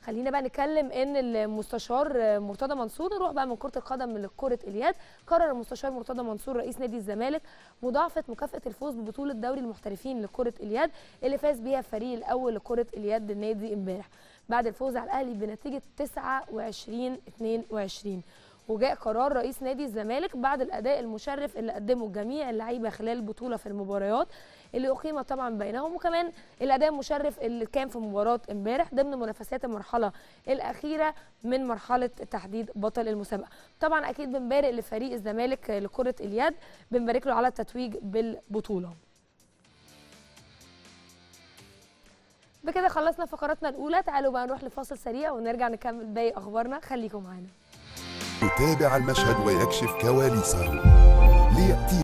خلينا بقى نتكلم ان المستشار مرتضى منصور نروح بقى من كره القدم لكره اليد قرر المستشار مرتضى منصور رئيس نادي الزمالك مضاعفه مكافاه الفوز ببطوله دوري المحترفين لكره اليد اللي فاز بيها الفريق الاول لكره اليد النادي امبارح بعد الفوز على الاهلي بنتيجه 29 22 وجاء قرار رئيس نادي الزمالك بعد الاداء المشرف اللي قدمه جميع اللعيبه خلال البطوله في المباريات اللي اقيمت طبعا بينهم وكمان الاداء المشرف اللي كان في مباراه امبارح ضمن منافسات المرحله الاخيره من مرحله تحديد بطل المسابقه طبعا اكيد بنبارك لفريق الزمالك لكره اليد بنبارك له على التتويج بالبطوله بكده خلصنا فقراتنا الاولى تعالوا بقى نروح لفاصل سريع ونرجع نكمل باقي اخبارنا خليكم معانا يتابع المشهد ويكشف كواليسه ليأتي